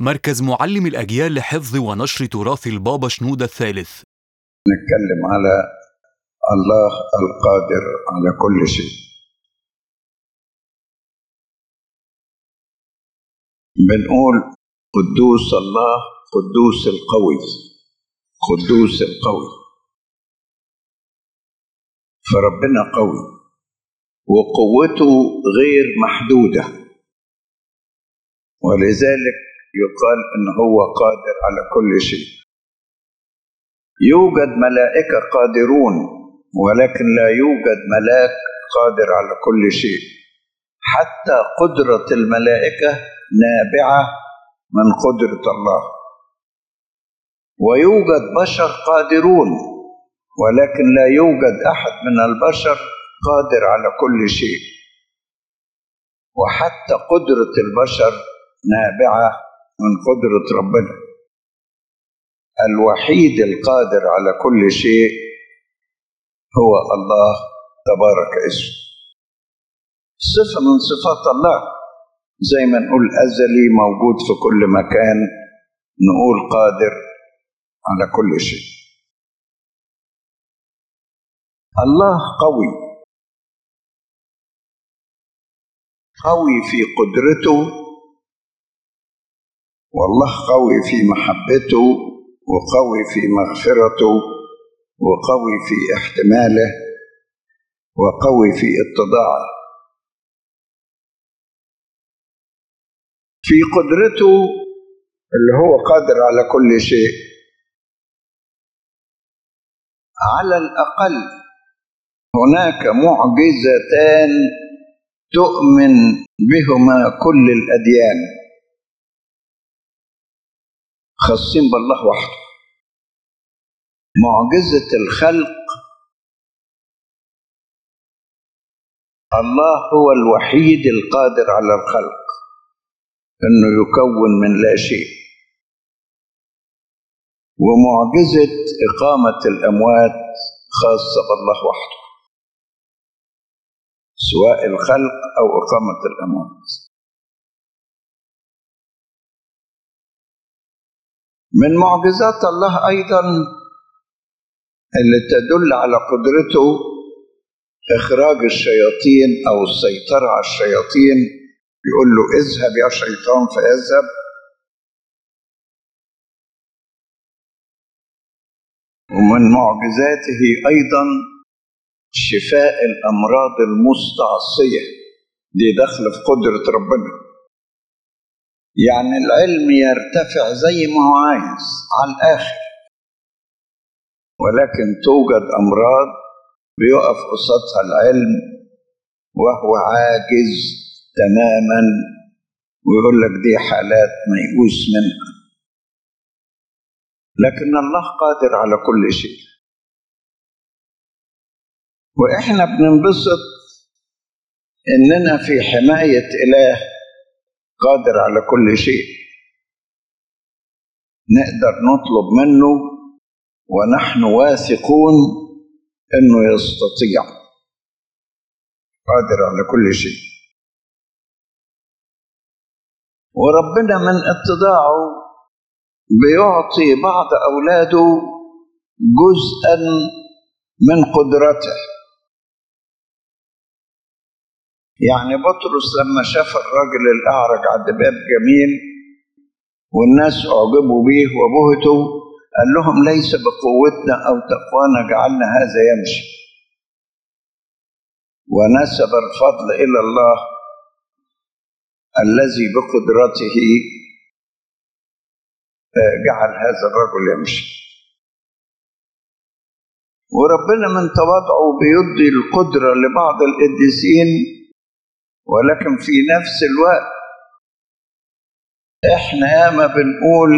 مركز معلم الأجيال لحفظ ونشر تراث البابا شنودة الثالث نتكلم على الله القادر على كل شيء بنقول قدوس الله قدوس القوي قدوس القوي فربنا قوي وقوته غير محدودة ولذلك يقال إن هو قادر على كل شيء يوجد ملائكة قادرون ولكن لا يوجد ملاك قادر على كل شيء حتى قدرة الملائكة نابعة من قدرة الله ويوجد بشر قادرون ولكن لا يوجد أحد من البشر قادر على كل شيء وحتى قدرة البشر نابعة من قدرة ربنا الوحيد القادر على كل شيء هو الله تبارك اسمه صفة من صفات الله زي ما نقول أزلي موجود في كل مكان نقول قادر على كل شيء الله قوي قوي في قدرته والله قوي في محبته وقوي في مغفرته وقوي في احتماله وقوي في اتضاعه في قدرته اللي هو قادر على كل شيء على الاقل هناك معجزتان تؤمن بهما كل الاديان خاصين بالله وحده معجزه الخلق الله هو الوحيد القادر على الخلق انه يكون من لا شيء ومعجزه اقامه الاموات خاصه بالله وحده سواء الخلق او اقامه الاموات من معجزات الله ايضا اللي تدل على قدرته اخراج الشياطين او السيطره على الشياطين يقول له اذهب يا شيطان فيذهب ومن معجزاته ايضا شفاء الامراض المستعصيه دي داخله في قدره ربنا يعني العلم يرتفع زي ما هو عايز على الاخر ولكن توجد امراض بيقف قصادها العلم وهو عاجز تماما ويقول لك دي حالات ميؤوس منها لكن الله قادر على كل شيء واحنا بننبسط اننا في حمايه اله قادر على كل شيء نقدر نطلب منه ونحن واثقون انه يستطيع قادر على كل شيء وربنا من اتضاعه بيعطي بعض اولاده جزءا من قدرته يعني بطرس لما شاف الراجل الاعرج عند باب جميل والناس اعجبوا به وبهتوا قال لهم ليس بقوتنا او تقوانا جعلنا هذا يمشي ونسب الفضل الى الله الذي بقدرته جعل هذا الرجل يمشي وربنا من تواضعه بيدي القدرة لبعض القديسين ولكن في نفس الوقت احنا ياما بنقول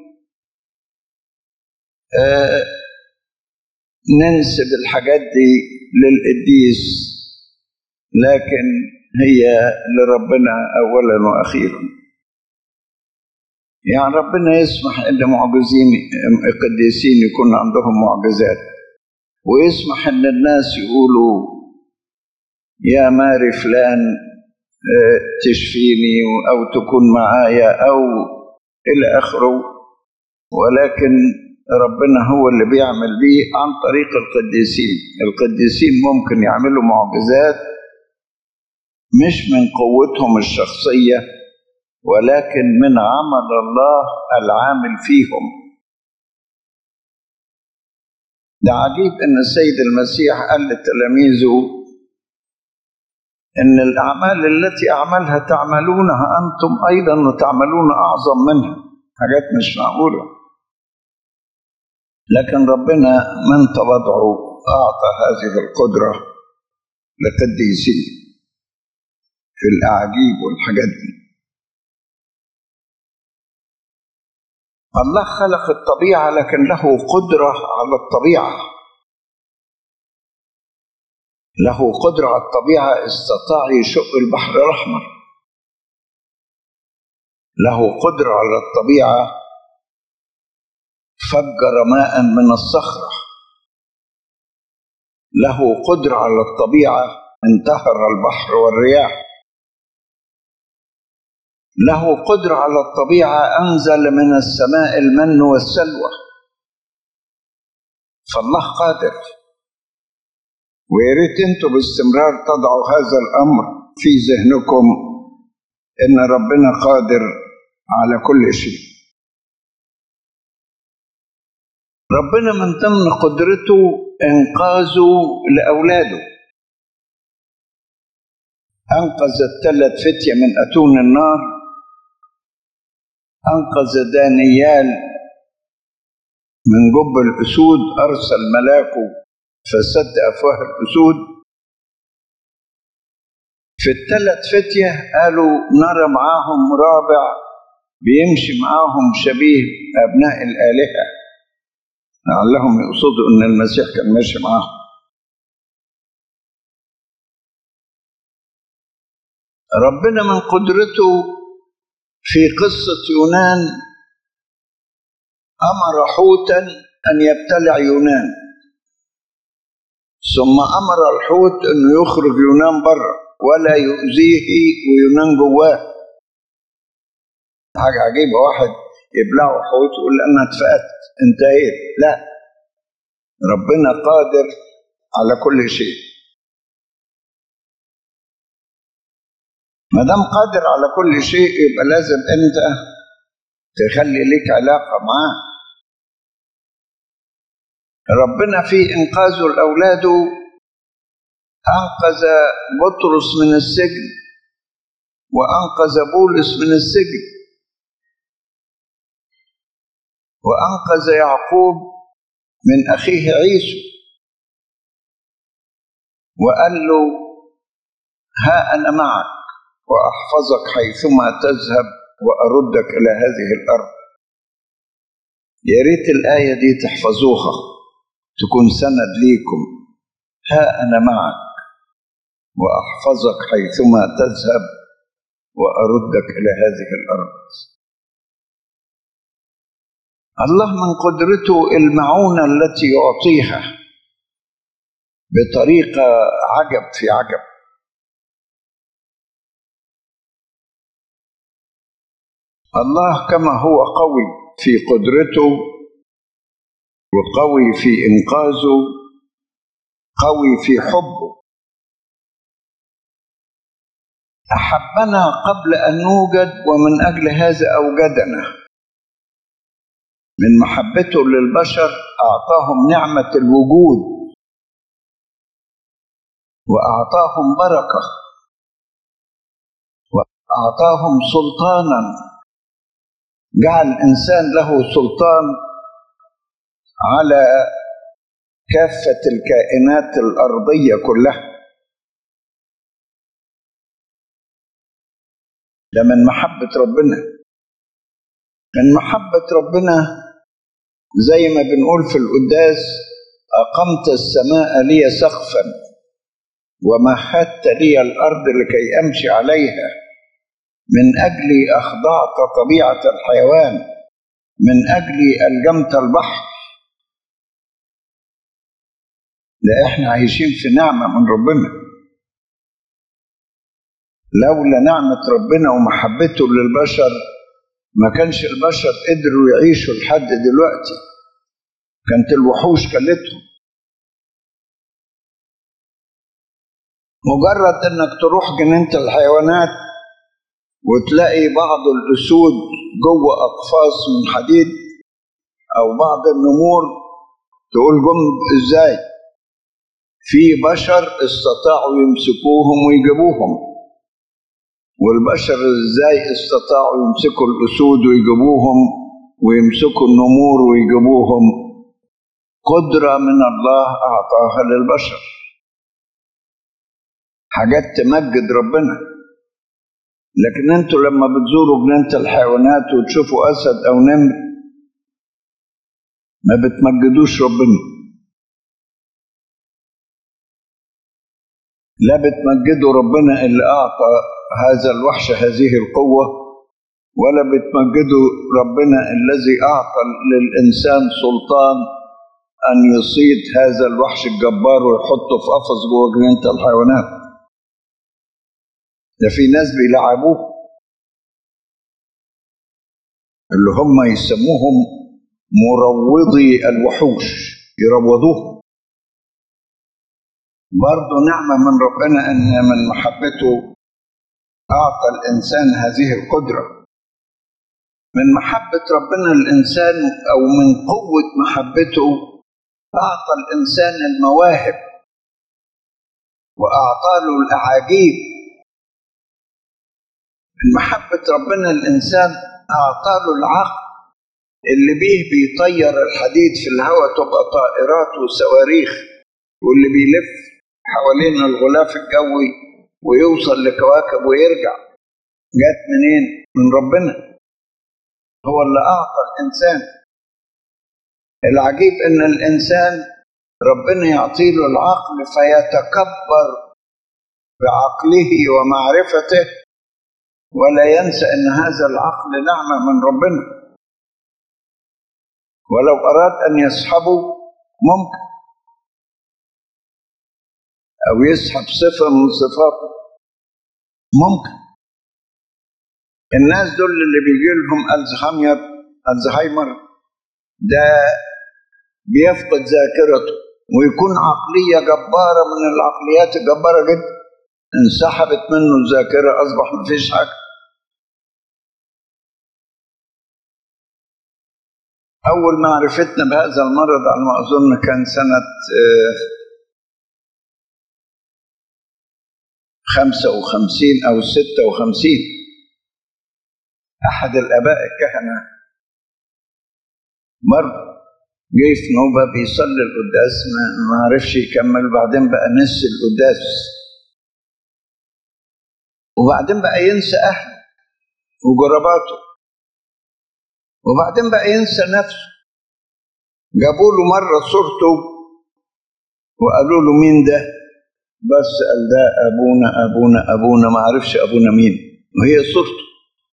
آه ننسب الحاجات دي للقديس لكن هي لربنا اولا واخيرا يعني ربنا يسمح ان معجزين قديسين يكون عندهم معجزات ويسمح ان الناس يقولوا يا ماري فلان تشفيني او تكون معايا او إلى آخره ولكن ربنا هو اللي بيعمل بيه عن طريق القديسين القديسين ممكن يعملوا معجزات مش من قوتهم الشخصية ولكن من عمل الله العامل فيهم ده عجيب ان السيد المسيح قال لتلاميذه ان الاعمال التي اعملها تعملونها انتم ايضا وتعملون اعظم منها حاجات مش معقوله لكن ربنا من تواضعه اعطى هذه القدره لقديسيه في الاعاجيب والحاجات دي الله خلق الطبيعة لكن له قدرة على الطبيعة له قدرة على الطبيعة استطاع يشق البحر الأحمر له قدرة على الطبيعة فجر ماء من الصخرة له قدرة على الطبيعة انتهر البحر والرياح له قدرة على الطبيعة أنزل من السماء المن والسلوى فالله قادر ويا ريت انتوا باستمرار تضعوا هذا الأمر في ذهنكم إن ربنا قادر على كل شيء ربنا من ضمن قدرته إنقاذه لأولاده أنقذ الثلاث فتية من أتون النار أنقذ دانيال من جب الأسود أرسل ملاكه فسد أفواه الأسود في الثلاث فتية قالوا نرى معاهم رابع بيمشي معاهم شبيه أبناء الآلهة لعلهم يقصدوا أن المسيح كان ماشي معاهم ربنا من قدرته في قصة يونان أمر حوتا أن يبتلع يونان ثم أمر الحوت أنه يخرج يونان بره ولا يؤذيه ويونان جواه حاجة عجيبة واحد يبلعه حوت يقول أنا اتفقت انتهيت لا ربنا قادر على كل شيء ما دام قادر على كل شيء يبقى لازم انت تخلي لك علاقة معاه ربنا في إنقاذه لأولاده أنقذ بطرس من السجن وأنقذ بولس من السجن وأنقذ يعقوب من أخيه عيسو وقال له ها أنا معك وأحفظك حيثما تذهب وأردك إلى هذه الأرض يا ريت الآية دي تحفظوها تكون سند ليكم ها أنا معك وأحفظك حيثما تذهب وأردك إلى هذه الأرض الله من قدرته المعونة التي يعطيها بطريقة عجب في عجب الله كما هو قوي في قدرته وقوي في انقاذه قوي في حبه احبنا قبل ان نوجد ومن اجل هذا اوجدنا من محبته للبشر اعطاهم نعمه الوجود واعطاهم بركه واعطاهم سلطانا جعل الإنسان له سلطان على كافة الكائنات الأرضية كلها ده من محبة ربنا من محبة ربنا زي ما بنقول في القداس أقمت السماء لي سقفا ومهدت لي الأرض لكي أمشي عليها من أجل أخضعت طبيعة الحيوان من أجل ألجمت البحر لا إحنا عايشين في نعمة من ربنا لولا نعمة ربنا ومحبته للبشر ما كانش البشر قدروا يعيشوا لحد دلوقتي كانت الوحوش كلتهم مجرد انك تروح جنينة الحيوانات وتلاقي بعض الاسود جوه اقفاص من حديد او بعض النمور تقول جم ازاي في بشر استطاعوا يمسكوهم ويجيبوهم والبشر ازاي استطاعوا يمسكوا الاسود ويجيبوهم ويمسكوا النمور ويجيبوهم قدرة من الله أعطاها للبشر حاجات تمجد ربنا لكن انتوا لما بتزوروا جنينة الحيوانات وتشوفوا أسد أو نمر ما بتمجدوش ربنا لا بتمجدوا ربنا اللي أعطى هذا الوحش هذه القوة ولا بتمجدوا ربنا الذي أعطى للإنسان سلطان أن يصيد هذا الوحش الجبار ويحطه في قفص جوه جنينة الحيوانات ده في ناس بيلعبوه اللي هم يسموهم مروضي الوحوش يروضوه برضه نعمة من ربنا أن من محبته أعطى الإنسان هذه القدرة من محبة ربنا الإنسان أو من قوة محبته أعطى الإنسان المواهب وأعطى له الأعاجيب من محبة ربنا الإنسان أعطى له العقل اللي بيه بيطير الحديد في الهواء تبقى طائرات وصواريخ واللي بيلف حوالين الغلاف الجوي ويوصل لكواكب ويرجع جت منين؟ من ربنا هو اللي أعطى الإنسان العجيب ان الانسان ربنا يعطي له العقل فيتكبر بعقله ومعرفته ولا ينسى ان هذا العقل نعمه من ربنا ولو اراد ان يسحبه ممكن او يسحب صفه من صفاته ممكن الناس دول اللي بيجي لهم الزهايمر الزهايمر ده بيفقد ذاكرته ويكون عقلية جبارة من العقليات الجبارة جدا انسحبت منه الذاكرة أصبح مفيش حاجة أول معرفتنا بهذا المرض على ما أظن كان سنة خمسة وخمسين أو ستة وخمسين أحد الآباء الكهنة مرة جه في نوبة بيصلي القداس ما عرفش يكمل وبعدين بقى نسي القداس وبعدين بقى ينسى أهله وجرباته وبعدين بقى ينسى نفسه جابوا له مرة صورته وقالوا له مين ده بس قال ده أبونا أبونا أبونا ما عرفش أبونا مين وهي صورته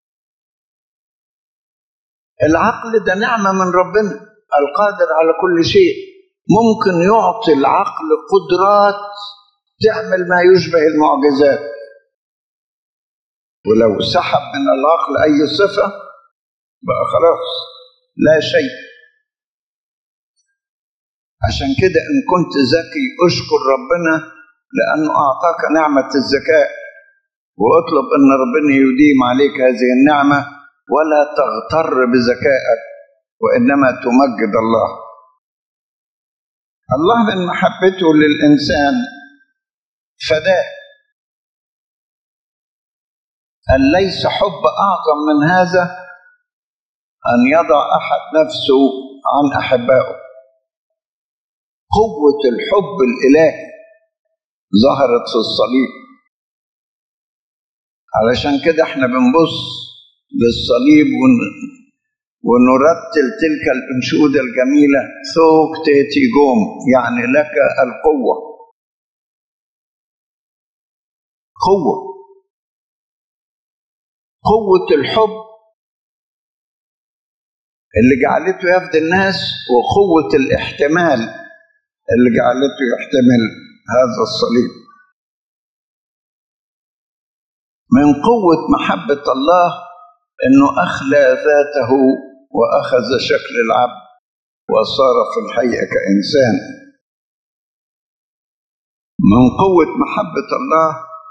العقل ده نعمة من ربنا القادر على كل شيء ممكن يعطي العقل قدرات تعمل ما يشبه المعجزات ولو سحب من العقل أي صفة بقى خلاص لا شيء عشان كده إن كنت ذكي أشكر ربنا لأنه أعطاك نعمة الذكاء واطلب أن ربنا يديم عليك هذه النعمة ولا تغتر بذكائك وإنما تمجد الله الله من محبته للإنسان فداه أن ليس حب أعظم من هذا أن يضع أحد نفسه عن أحبائه قوة الحب الإلهي ظهرت في الصليب علشان كده احنا بنبص للصليب ون... ونرتل تلك الأنشودة الجميلة ثوك تيتي جوم يعني لك القوة قوة قوة الحب اللي جعلته يفدي الناس وقوة الاحتمال اللي جعلته يحتمل هذا الصليب من قوة محبة الله انه اخلى ذاته واخذ شكل العبد وصار في الحقيقه كانسان من قوه محبه الله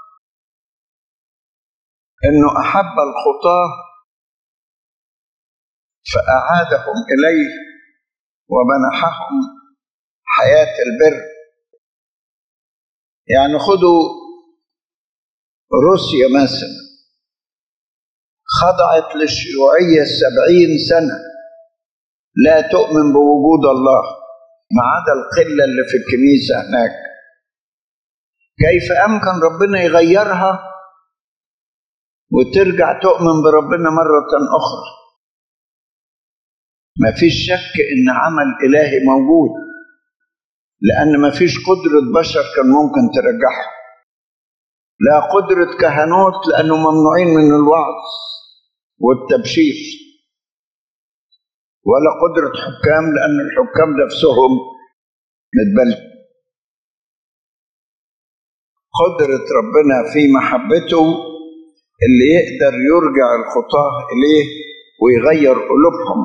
انه احب الخطاه فاعادهم اليه ومنحهم حياه البر يعني خذوا روسيا مثلا خضعت للشيوعية السبعين سنة لا تؤمن بوجود الله ما عدا القلة اللي في الكنيسة هناك كيف أمكن ربنا يغيرها وترجع تؤمن بربنا مرة أخرى ما فيش شك إن عمل إلهي موجود لأن ما فيش قدرة بشر كان ممكن ترجعها لا قدرة كهنوت لأنه ممنوعين من الوعظ والتبشير ولا قدرة حكام لأن الحكام نفسهم متبلد قدرة ربنا في محبته اللي يقدر يرجع الخطاة إليه ويغير قلوبهم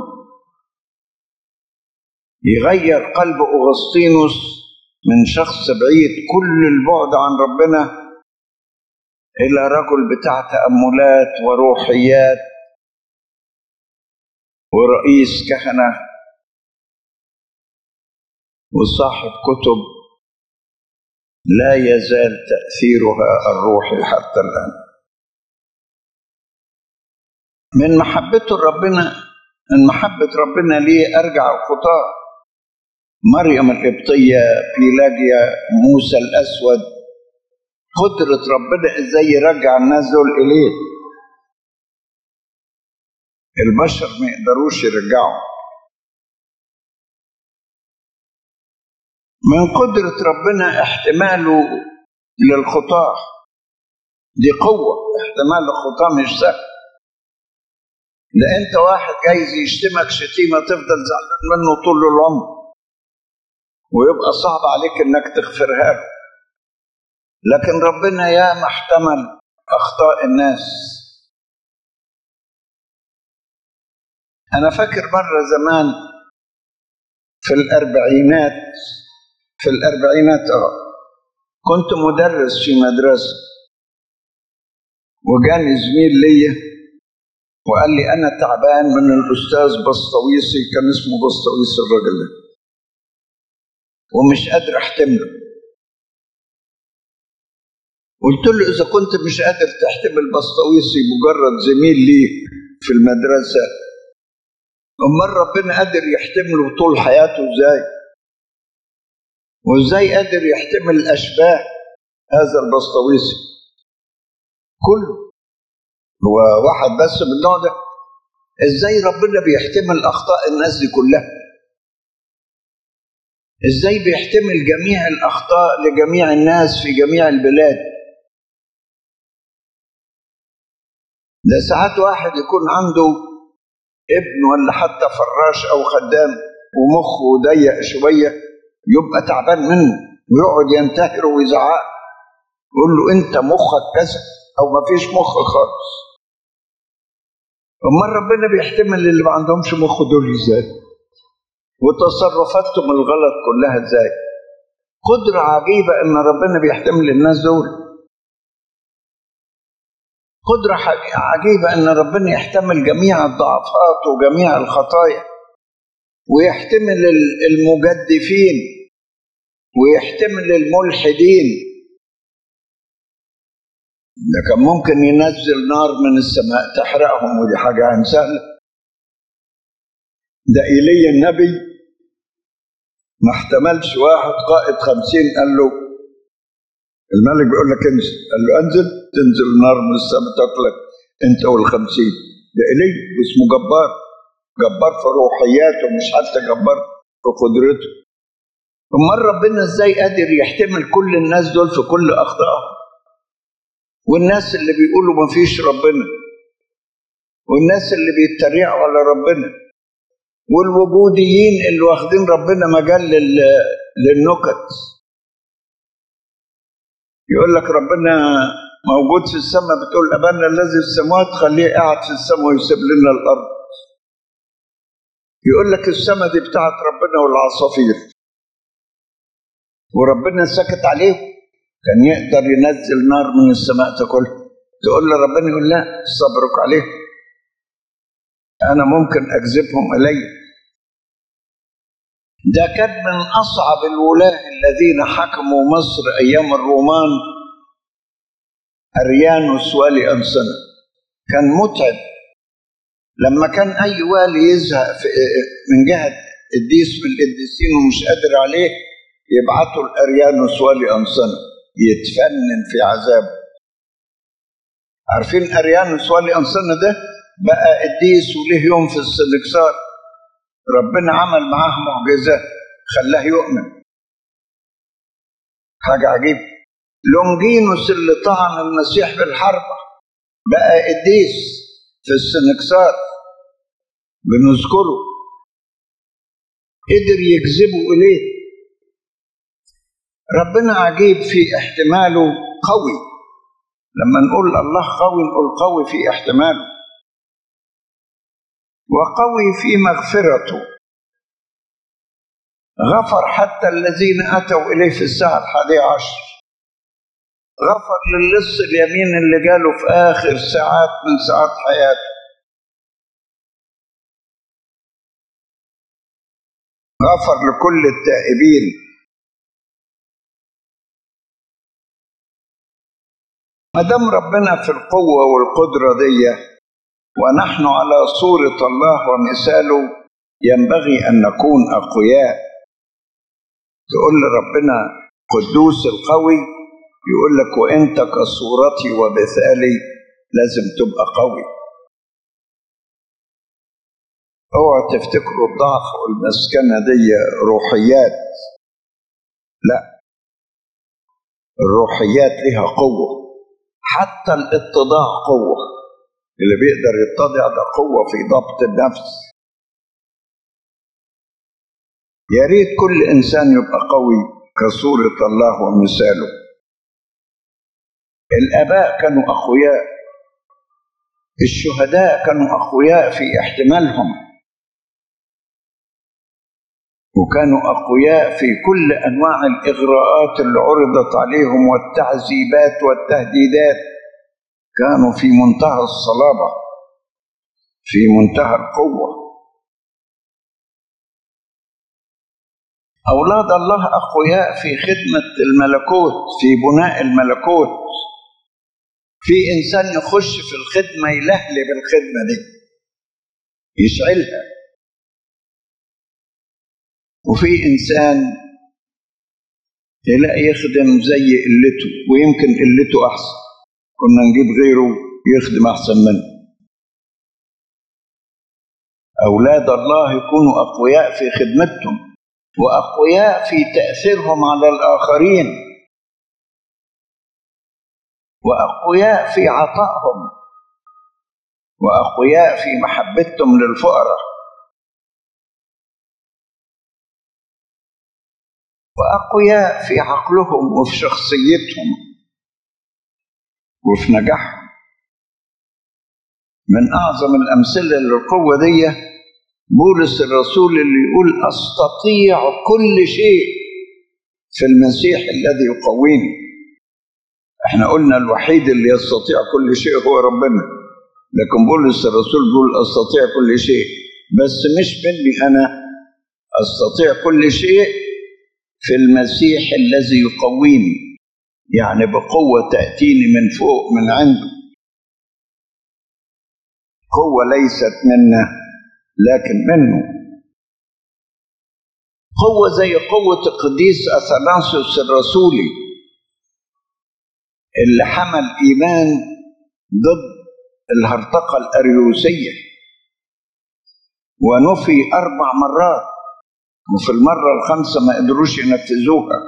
يغير قلب أغسطينوس من شخص بعيد كل البعد عن ربنا إلى رجل بتاع تأملات وروحيات ورئيس كهنة وصاحب كتب لا يزال تأثيرها الروحي حتى الآن من محبته ربنا من محبة ربنا ليه أرجع الخطاة مريم القبطية بيلاجيا موسى الأسود قدرة ربنا إزاي يرجع الناس دول إليه البشر ما يقدروش يرجعوا من قدرة ربنا احتماله للخطاة دي قوة احتمال الخطاة مش سهل ده انت واحد جايز يشتمك شتيمة تفضل زعلان منه طول العمر ويبقى صعب عليك انك تغفرها له لكن ربنا يا ما احتمل اخطاء الناس انا فاكر مره زمان في الاربعينات في الاربعينات اه كنت مدرس في مدرسه وجاني زميل ليا وقال لي انا تعبان من الاستاذ بسطويسي كان اسمه بسطويسي الراجل ده ومش قادر احتمله قلت له اذا كنت مش قادر تحتمل بسطويسي مجرد زميل ليك في المدرسه امال ربنا قادر يحتمله طول حياته ازاي وازاي قادر يحتمل الاشباه هذا البسطويسي كله هو واحد بس من النوع ده ازاي ربنا بيحتمل اخطاء الناس دي كلها ازاي بيحتمل جميع الاخطاء لجميع الناس في جميع البلاد ده ساعات واحد يكون عنده ابن ولا حتى فراش او خدام ومخه ضيق شويه يبقى تعبان منه ويقعد ينتهر ويزعق يقول له انت مخك كذا او ما فيش مخ خالص امال ربنا بيحتمل اللي ما عندهمش مخ دول ازاي وتصرفاتهم الغلط كلها ازاي قدرة عجيبة ان ربنا بيحتمل الناس دول قدرة عجيبة ان ربنا يحتمل جميع الضعفات وجميع الخطايا ويحتمل المجدفين ويحتمل الملحدين ده كان ممكن ينزل نار من السماء تحرقهم ودي حاجة عن سهلة ده إيليا النبي ما احتملش واحد قائد خمسين قال له الملك بيقول لك انزل قال له انزل تنزل نار من السماء تاكلك انت والخمسين ده إيليا اسمه جبار جبار في روحياته مش حتى جبار في قدرته امال ربنا ازاي قادر يحتمل كل الناس دول في كل اخطائهم والناس اللي بيقولوا ما فيش ربنا والناس اللي بيتريقوا على ربنا والوجوديين اللي واخدين ربنا مجال للنكت يقول لك ربنا موجود في السماء بتقول أبانا الذي في السماوات خليه قاعد في السماء ويسيب لنا الأرض يقول لك السماء دي بتاعت ربنا والعصافير وربنا سكت عليه كان يقدر ينزل نار من السماء تاكلها تقول له ربنا يقول لا صبرك عليه انا ممكن اجذبهم الي ده كان من اصعب الولاه الذين حكموا مصر ايام الرومان اريانوس والي انصنه كان متعب لما كان اي والي يزهق في من جهه الديس من القديسين ومش قادر عليه يبعتوا الاريانوس والي انصنه يتفنن في عذابه عارفين اريانوس والي انصنه ده بقى قديس وله يوم في السنكسار ربنا عمل معاه معجزات خلاه يؤمن حاجة عجيبة لونجينوس اللي طعن المسيح بالحربة بقى قديس في السنكسار بنذكره قدر يجذبه إليه ربنا عجيب في احتماله قوي لما نقول الله قوي نقول قوي في احتماله وقوي في مغفرته غفر حتى الذين أتوا إليه في الساعة الحادية عشر غفر للص اليمين اللي جاله في آخر ساعات من ساعات حياته غفر لكل التائبين ما دام ربنا في القوة والقدرة دي ونحن على صورة الله ومثاله ينبغي أن نكون أقوياء تقول لربنا قدوس القوي يقول لك وانت كصورتي ومثالي لازم تبقى قوي اوعى تفتكروا الضعف والمسكنة دي روحيات لا الروحيات لها قوة حتى الاتضاع قوة اللي بيقدر يتضع ده قوة في ضبط النفس يا ريت كل إنسان يبقى قوي كصورة الله ومثاله الآباء كانوا أقوياء الشهداء كانوا أقوياء في احتمالهم وكانوا أقوياء في كل أنواع الإغراءات اللي عرضت عليهم والتعذيبات والتهديدات كانوا في منتهى الصلابة في منتهى القوة أولاد الله أقوياء في خدمة الملكوت في بناء الملكوت في إنسان يخش في الخدمة يلهلب الخدمة دي يشعلها وفي إنسان يلاقي يخدم زي قلته ويمكن قلته أحسن كنا نجيب غيره يخدم أحسن منه أولاد الله يكونوا أقوياء في خدمتهم وأقوياء في تأثيرهم على الآخرين وأقوياء في عطائهم وأقوياء في محبتهم للفقراء وأقوياء في عقلهم وفي شخصيتهم وفي نجاحهم من أعظم الأمثلة للقوة دي بولس الرسول اللي يقول أستطيع كل شيء في المسيح الذي يقويني احنا قلنا الوحيد اللي يستطيع كل شيء هو ربنا لكن بولس الرسول بيقول أستطيع كل شيء بس مش مني أنا أستطيع كل شيء في المسيح الذي يقويني يعني بقوة تأتيني من فوق من عنده قوة ليست منا لكن منه قوة زي قوة القديس أثناسيوس الرسولي اللي حمل إيمان ضد الهرطقة الأريوسية ونفي أربع مرات وفي المرة الخامسة ما قدروش ينفذوها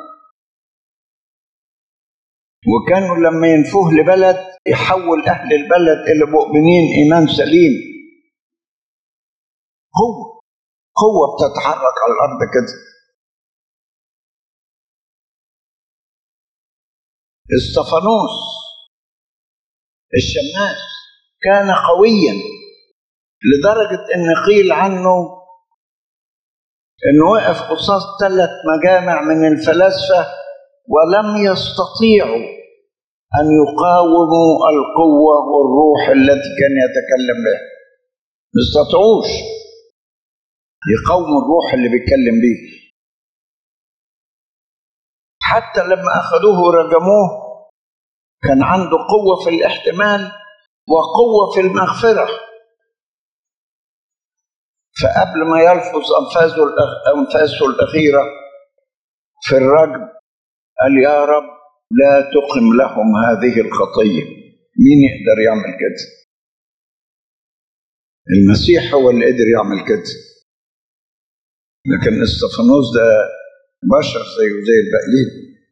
وكانوا لما ينفوه لبلد يحول أهل البلد إلى مؤمنين إيمان سليم قوة قوة بتتحرك على الأرض كده استفانوس الشماس كان قويا لدرجة ان قيل عنه انه وقف قصاد ثلاث مجامع من الفلاسفة ولم يستطيعوا ان يقاوموا القوة والروح التي كان يتكلم بها ما استطاعوش يقاوموا الروح اللي بيتكلم بيه حتى لما اخذوه ورجموه كان عنده قوة في الاحتمال وقوة في المغفرة فقبل ما يلفظ أنفاسه أنفاسه الأخيرة في الرجم قال يا رب لا تقم لهم هذه الخطية مين يقدر يعمل كده المسيح هو اللي قدر يعمل كده لكن استفانوس ده بشر زيه زي الباقيين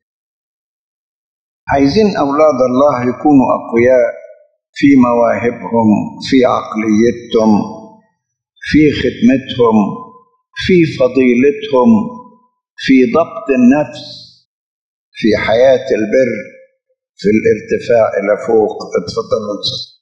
عايزين أولاد الله يكونوا أقوياء في مواهبهم في عقليتهم في خدمتهم في فضيلتهم في ضبط النفس في حياة البر في الارتفاع إلى فوق اتفضلوا